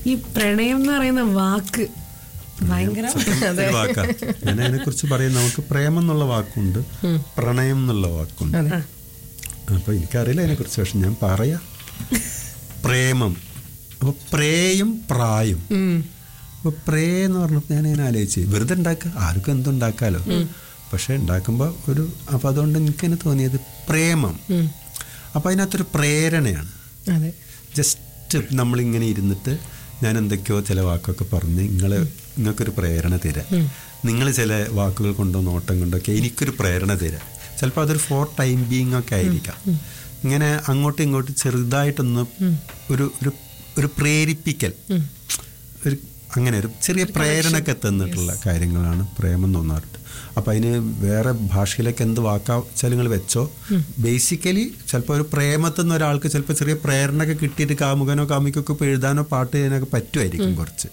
ഈ പ്രണയം എന്ന് പറയുന്ന വാക്ക് ഭയങ്കര ഒരു വാക്കാ ഞാൻ അതിനെ കുറിച്ച് പറയും നമുക്ക് പ്രേമം എന്നുള്ള വാക്കുണ്ട് പ്രണയം എന്നുള്ള വാക്കുണ്ട് ആ. അപ്പൊ എനിക്കറിയില്ല അതിനെ കുറിച്ച് പക്ഷെ ഞാൻ പറയാം പ്രേമം അപ്പൊ പ്രേയും പ്രായും ഉം. അപ്പൊ പ്രേ എന്ന് പറഞ്ഞപ്പോൾ ഞാൻ ഇങ്ങനെ ആലോചിച്ച് വെറുതെ ഉണ്ടാക്കുക ആർക്കും എന്തുണ്ടാക്കാലോ പക്ഷെ ഉണ്ടാക്കുമ്പോൾ ഒരു അപ്പൊ അതുകൊണ്ട് എനിക്ക് തന്നെ തോന്നിയത് പ്രേമം ഉം. അപ്പൊ അതിനകത്തൊരു പ്രേരണയാണ് അതെ ജസ്റ്റ് നമ്മളിങ്ങനെ ഇരുന്നിട്ട് ഞാൻ എന്തൊക്കെയോ ചില വാക്കൊക്കെ പറഞ്ഞ് നിങ്ങൾ നിങ്ങൾക്കൊരു പ്രേരണ തരാം നിങ്ങൾ ചില വാക്കുകൾ കൊണ്ടോ നോട്ടം കൊണ്ടോ ഒക്കെ എനിക്കൊരു പ്രേരണ തരാം ചിലപ്പോൾ അതൊരു ഫോർ ടൈം ബീങ് ഒക്കെ ആയിരിക്കാം ഇങ്ങനെ അങ്ങോട്ടും ഇങ്ങോട്ടും ചെറുതായിട്ടൊന്ന് ഒരു ഒരു ഒരു പ്രേരിപ്പിക്കൽ ഒരു അങ്ങനെ ഒരു ചെറിയ പ്രേരണയൊക്കെ തന്നിട്ടുള്ള കാര്യങ്ങളാണ് പ്രേമം തോന്നാറുണ്ട് അപ്പം അതിന് വേറെ ഭാഷയിലേക്ക് എന്ത് വാക്കാ വെച്ചാൽ നിങ്ങൾ വെച്ചോ ബേസിക്കലി ചിലപ്പോൾ ഒരു പ്രേമത്തിൽ നിന്ന് ഒരാൾക്ക് ചിലപ്പോൾ ചെറിയ പ്രേരണയൊക്കെ കിട്ടിയിട്ട് കാമുകനോ കാമിക്കൊക്കെ ഇപ്പോൾ എഴുതാനോ പാട്ട് ചെയ്യാനൊക്കെ പറ്റുമായിരിക്കും കുറച്ച്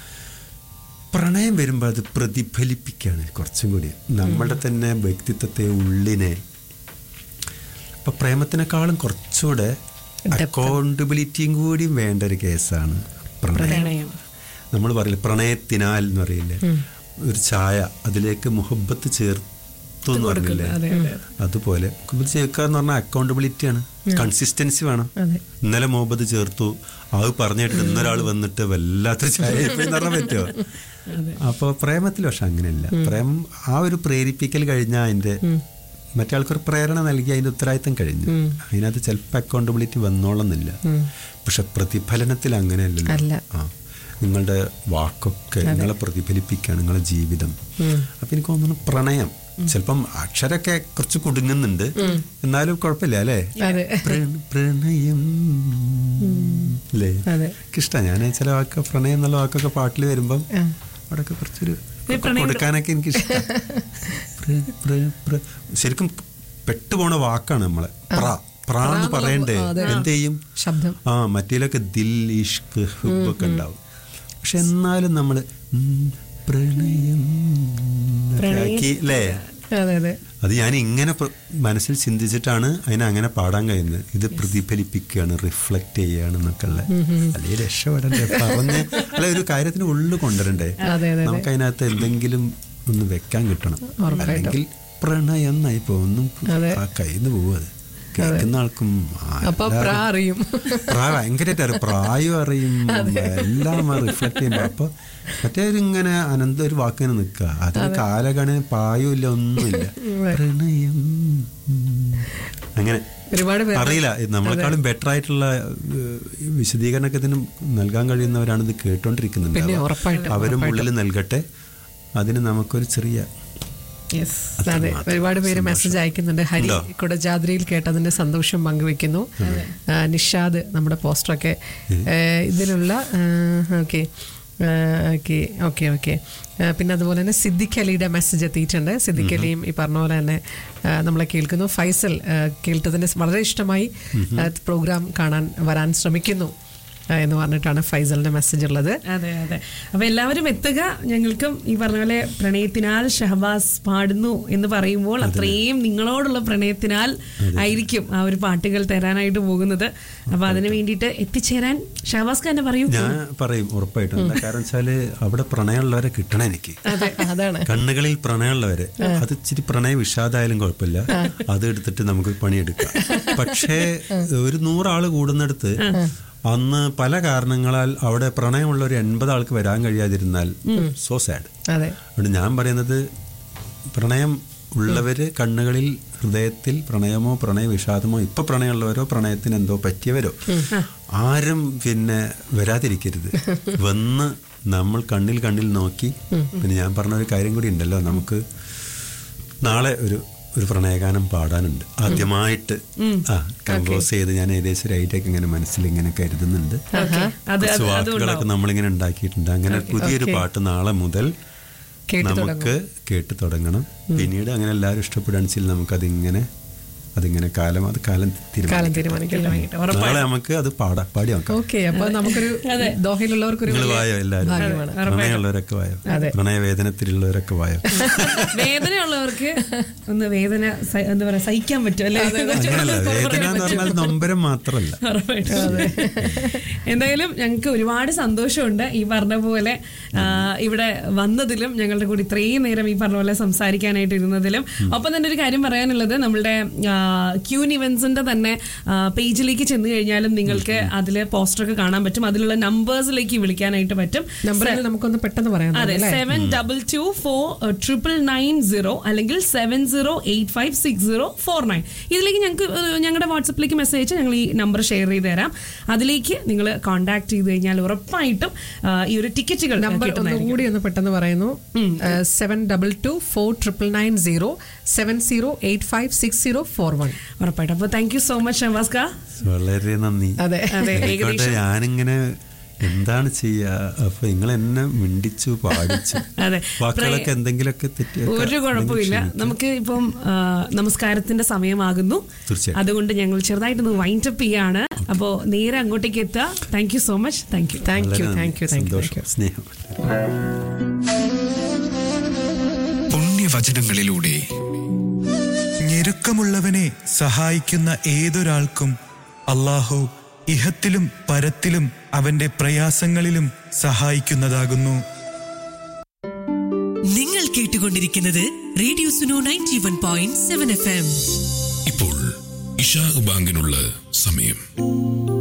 പ്രണയം വരുമ്പോൾ അത് പ്രതിഫലിപ്പിക്കുകയാണ് കുറച്ചും കൂടി നമ്മുടെ തന്നെ വ്യക്തിത്വത്തെ ഉള്ളിനെ ഇപ്പൊ പ്രേമത്തിനേക്കാളും കുറച്ചുകൂടെ അക്കൗണ്ടബിലിറ്റിയും കൂടി വേണ്ട ഒരു കേസാണ് പ്രണയം പ്രണയം നമ്മൾ പറയില്ല പ്രണയത്തിനാൽ എന്ന് പറയില്ലേ ഒരു ചായ അതിലേക്ക് മുഹബത്ത് ചേർത്തു എന്ന് പറഞ്ഞില്ലേ അതെ അതെ അതുപോലെ മുഹബത്ത് ചേർക്കുക എന്ന് പറഞ്ഞാൽ അക്കൗണ്ടബിലിറ്റിയാണ് കൺസിസ്റ്റൻസി വേണം അതെ ഇന്നലെ മുഹബത്ത് ചേർത്തു അത് പറഞ്ഞിട്ട് ഇന്നൊരാൾ വന്നിട്ട് വല്ലാത്തൊരു ചായ എന്ന് പറഞ്ഞാൽ പറ്റുമോ അപ്പോൾ പ്രേമത്തിൽ പക്ഷെ അങ്ങനെയല്ല പ്രേമം ആ ഒരു പ്രേരിപ്പിക്കൽ കഴിഞ്ഞാൽ അതിന്റെ മറ്റേ ആൾക്കൊരു പ്രേരണ നൽകി അതിന്റെ ഉത്തരവാദിത്തം കഴിഞ്ഞു അതിനകത്ത് ചിലപ്പോൾ അക്കൗണ്ടബിലിറ്റി വന്നോളന്നില്ല പക്ഷെ പ്രതിഫലനത്തിൽ അല്ല. അങ്ങനെയല്ലല്ലോ ആ നിങ്ങളുടെ വാക്കൊക്കെ നിങ്ങളെ പ്രതിഫലിപ്പിക്കുകയാണ് നിങ്ങളുടെ ജീവിതം അപ്പൊ എനിക്ക് തോന്നുന്നു പ്രണയം ചിലപ്പം അക്ഷരമൊക്കെ കുറച്ച് കുടുങ്ങുന്നുണ്ട് എന്നാലും കുഴപ്പമില്ല അല്ലേ അതെ. പ്രണ- പ്രണയം അല്ലേ അതെ എനിക്കിഷ്ടം ഞാൻ ചില വാക്ക് പ്രണയം എന്നുള്ള വാക്കൊക്കെ പാട്ടിൽ വരുമ്പം ആ. അവിടെയൊക്കെ കുറച്ചൊരു ഈ പ്രണയം- കൊടുക്കാനൊക്കെ എനിക്ക് ശരിക്കും പെട്ടുപോണ വാക്കാണ് നമ്മളെ പ്ര പ്ര എന്ന് പറയണ്ടേ എന്ത് ചെയ്യും ശബ്ദം ആ മറ്റേലൊക്കെ ദിൽ ഇഷ്ക് ഹുബൊക്കെ ഉണ്ടാവും പക്ഷെ എന്നാലും നമ്മൾ പ്രണയം എന്നൊക്കെ ആക്കി അല്ലേ അതെ അതെ അത് ഞാൻ ഇങ്ങനെ പ്ര- മനസ്സിൽ ചിന്തിച്ചിട്ടാണ് അതിനെ അങ്ങനെ പാടാൻ കഴിയുന്നത് ഇത് പ്രതിഫലിപ്പിക്കുകയാണ് റിഫ്ലക്റ്റ് ചെയ്യുകയാണെന്നൊക്കെ ഉള്ള അല്ലെങ്കിൽ രക്ഷപ്പെടണ്ടേ പറഞ്ഞ് അല്ല ഒരു കാര്യത്തിന് ഉള്ളിൽ കൊണ്ടുവരണ്ടേ അതെ, അതെ. നമുക്ക് അതിനകത്ത് എന്തെങ്കിലും ഒന്ന് വെക്കാൻ കിട്ടണം അല്ലെങ്കിൽ പ്രണയം എന്നായി പോകുന്നു ആ കയ്യിൽ നിന്ന് പോകും അത് കേൾക്കുന്ന ആൾക്കും അപ്പൊ പ്രാ അറിയും പ്രായ ഭയങ്കരമായിട്ട് അറിയും പ്രായം അറിയും എല്ലാം റിഫ്ലക്ട് ചെയ്യുമ്പോ അപ്പൊ മറ്റേ ഒരു ഇങ്ങനെ അനന്ത ഒരു വാക്കിനെ നിൽക്കുക അതിന് കാലഗണന പ്രായവും ഇല്ല ഒന്നുമില്ല പ്രണയം ഉം. അങ്ങനെ ഒരുപാട് പേര് അറിയില്ല ഇത് നമ്മളെക്കാളും ബെറ്റർ ആയിട്ടുള്ള ഏഹ്, വിശദീകരണമൊക്കെ ഇതിന് നൽകാൻ കഴിയുന്നവരാണ് ഇത് കേട്ടോണ്ടിരിക്കുന്നുണ്ട് പിന്നെ അവ- ഉറപ്പായിട്ടും, അവരും ഉള്ളിൽ നൽകട്ടെ അതിന് നമുക്കൊരു ചെറിയ യെസ് അതെ ഒരുപാട് പേര് മെസ്സേജ് അയക്കുന്നുണ്ട് ഹരി ഉണ്ടോ? കുടജാദ്രിയിൽ കേട്ടതിന്റെ സന്തോഷം പങ്കുവെക്കുന്നു ആ, നിഷാദ് നമ്മുടെ പോസ്റ്ററൊക്കെ ഏ, ഇതിലുള്ള ഓക്കെ ഓക്കെ ഓക്കെ ഓക്കെ പിന്നെ അതുപോലെ തന്നെ സിദ്ദിഖ് അലിയുടെ മെസ്സേജ് എത്തിയിട്ടുണ്ട് സിദ്ദിഖ് അലിയും ഈ പറഞ്ഞ പോലെ തന്നെ ആ, നമ്മളെ കേൾക്കുന്നു ഫൈസൽ ആ, കേട്ടതിന് വളരെ ഇഷ്ടമായി പ്രോഗ്രാം കാണാൻ വരാൻ ശ്രമിക്കുന്നു ആ, എന്ന് പറഞ്ഞിട്ടാണ് ഫൈസലിന്റെ മെസ്സേജ് ഉള്ളത് അതെ അതെ അപ്പൊ എല്ലാവരും എത്തുക ഞങ്ങൾക്കും ഈ പറഞ്ഞ പോലെ പ്രണയത്തിനാൽ ഷഹബാസ് പാടുന്നു എന്ന് പറയുമ്പോൾ അത്രയും നിങ്ങളോടുള്ള പ്രണയത്തിനാൽ ആയിരിക്കും ആ ഒരു പാട്ടുകൾ തരാനായിട്ട് പോകുന്നത് അപ്പൊ അതിന് വേണ്ടിയിട്ട് എത്തിച്ചേരാൻ ഷഹബാസ് തന്നെ പറയൂ ഞാൻ പറയും ഉറപ്പായിട്ടും എന്താ കാരണം വെച്ചാല് അവിടെ പ്രണയമുള്ളവരെ കിട്ടണം എനിക്ക് അതെ അതാണ് കണ്ണുകളിൽ പ്രണയമുള്ളവരെ അത് ഇച്ചിരി പ്രണയ വിഷാദായാലും കുഴപ്പമില്ല അത് എടുത്തിട്ട് നമുക്ക് പണിയെടുക്കാം പക്ഷേ ഒരു നൂറാള് കൂടുന്നിടത്ത് അന്ന് പല കാരണങ്ങളാൽ അവിടെ പ്രണയമുള്ള ഒരു എൺപത് ആൾക്ക് വരാൻ കഴിയാതിരുന്നാൽ സോ സാഡ് അതെ അതുകൊണ്ട് ഞാൻ പറയുന്നത് പ്രണയം ഉള്ളവര് കണ്ണുകളിൽ ഹൃദയത്തിൽ പ്രണയമോ പ്രണയ വിഷാദമോ ഇപ്പൊ പ്രണയമുള്ളവരോ പ്രണയത്തിന് എന്തോ പറ്റിയവരോ ആരും പിന്നെ വരാതിരിക്കരുത് വന്ന് നമ്മൾ കണ്ണിൽ കണ്ണിൽ നോക്കി പിന്നെ ഞാൻ പറഞ്ഞ ഒരു കാര്യം കൂടി ഉണ്ടല്ലോ നമുക്ക് നാളെ ഒരു ഒരു പ്രണയഗാനം പാടാനുണ്ട് ആദ്യമായിട്ട് ആ കമ്പോസ് ചെയ്ത് ഞാൻ ഏകദേശം ഒരു ഐഡിയ ഒക്കെ ഇങ്ങനെ മനസ്സിൽ ഇങ്ങനെ കരുതുന്നുണ്ട് ഓക്കെ അത് കുറച്ച് വാക്കുകളൊക്കെ നമ്മളിങ്ങനെ ഉണ്ടാക്കിയിട്ടുണ്ട് അങ്ങനെ പുതിയൊരു പാട്ട് നാളെ മുതൽ കേട്ടു നമുക്ക് കേട്ട് തുടങ്ങണം പിന്നീട് അങ്ങനെ എല്ലാവരും ഇഷ്ടപ്പെടുകയാണെന്ന് വെച്ചാൽ നമുക്കതിങ്ങനെ അതിങ്ങനെ കാലം അത് കാലം കാലം തീരുമാനിക്കും തീരുമാനിക്കട്ടെ നാളെ നമുക്ക് അത് പാടാ പാടി നോക്കാം ഓക്കെ അപ്പൊ നമുക്കൊരു ദോഹയിലുള്ളവർക്കൊരു നിങ്ങൾ വലിയ വായോ എല്ലാവരും ഭാഗ്യമാണ് പ്രണയമുള്ളവരൊക്കെ വായോ അതെ. പ്രണയവേദനത്തിലുള്ളവരൊക്കെ വായോ വേദനയുള്ളവർക്ക് ഒന്ന് വേദന സ- എന്താ പറയാ സഹിക്കാൻ പറ്റും അല്ലേ അങ്ങനല്ല വേദന എന്ന് പറഞ്ഞാൽ നൊമ്പരം മാത്രമല്ല ഉറപ്പായിട്ടും. എന്തായാലും ഞങ്ങൾക്ക് ഒരുപാട് സന്തോഷമുണ്ട് ഈ പറഞ്ഞ പോലെ ആ, ഇവിടെ വന്നതിലും ഞങ്ങളുടെ കൂടി ഇത്രയും നേരം ഈ പറഞ്ഞ പോലെ സംസാരിക്കാനായിട്ട് ഇരുന്നതിലും ഒപ്പം തന്നെ ഒരു കാര്യം പറയാനുള്ളത് നമ്മളുടെ ക്യൂൻ ഇവന്റ്സിന്റെ തന്നെ പേജിലേക്ക് ചെന്ന് കഴിഞ്ഞാലും നിങ്ങൾക്ക് അതിൽ പോസ്റ്ററൊക്കെ കാണാൻ പറ്റും അതിലുള്ള നമ്പേഴ്സിലേക്ക് വിളിക്കാനായിട്ട് പറ്റും നമ്പറിൽ നമുക്കൊന്ന് പെട്ടെന്ന് പറയാം അതെ അല്ലേ seven double two four triple nine zero അല്ലെങ്കിൽ seven zero eight five six zero four nine ഇതിലേക്ക് ഞങ്ങൾക്ക് ഏഹ്, ഞങ്ങളുടെ വാട്സപ്പിലേക്ക് മെസ്സേജ് അയച്ചാൽ ഞങ്ങൾ ഈ നമ്പർ ഷെയർ ചെയ്ത് തരാം അതിലേക്ക് നിങ്ങൾ കോൺടാക്ട് ചെയ്ത് കഴിഞ്ഞാൽ ഉറപ്പായിട്ടും ആ, ഈ ഒരു ടിക്കറ്റുകൾ നമ്പർ ഒന്നുകൂടി ഒന്ന് പെട്ടെന്ന് പറയുന്നു seven double two four triple nine zero seven zero eight five six zero four one ഉറപ്പായിട്ടും അപ്പോൾ താങ്ക് യു സോ മച്ച് ഷവാസ്ക വളരെ നന്ദി അതെ അതെ ആയിക്കോട്ടെ, ഞാനിങ്ങനെ എന്താണ് ചെയ്യാ അപ്പൊ നിങ്ങൾ എന്നെ മിണ്ടിച്ചു പാടിച്ചു അതെ. വാക്കുകളൊക്കെ എന്തെങ്കിലുമൊക്കെ തെറ്റിയൊക്കെ ഒരു കുഴപ്പമില്ല ക്ഷമിക്കുക. നമുക്ക് ഇപ്പം ആ, നമസ്കാരത്തിന്റെ സമയമാകുന്നു തീർച്ചയായും. അതുകൊണ്ട് ഞങ്ങൾ ചെറുതായിട്ടൊന്ന് വൈൻഡ് അപ്പ് ചെയ്യാണ് അപ്പോൾ നേരെ അങ്ങോട്ടേക്ക് എത്തുക thank you so much thank you thank you വളരെ താങ്ക് യു നന്ദി. താങ്ക് യു സന്തോഷം സ്നേഹം പുണ്യവചനങ്ങളിലൂടെ ഞെരുക്കമുള്ളവനെ സഹായിക്കുന്ന ഏതൊരാൾക്കും അള്ളാഹു ഇഹത്തിലും പരത്തിലും അവന്റെ പ്രയാസങ്ങളിലും സഹായിക്കുന്നതാകുന്നു നിങ്ങൾ കേട്ടുകൊണ്ടിരിക്കുന്നത് Radio Suno ninety one point seven F M ഇപ്പോൾ ഇഷാ ബാങ്കിനുള്ള സമയം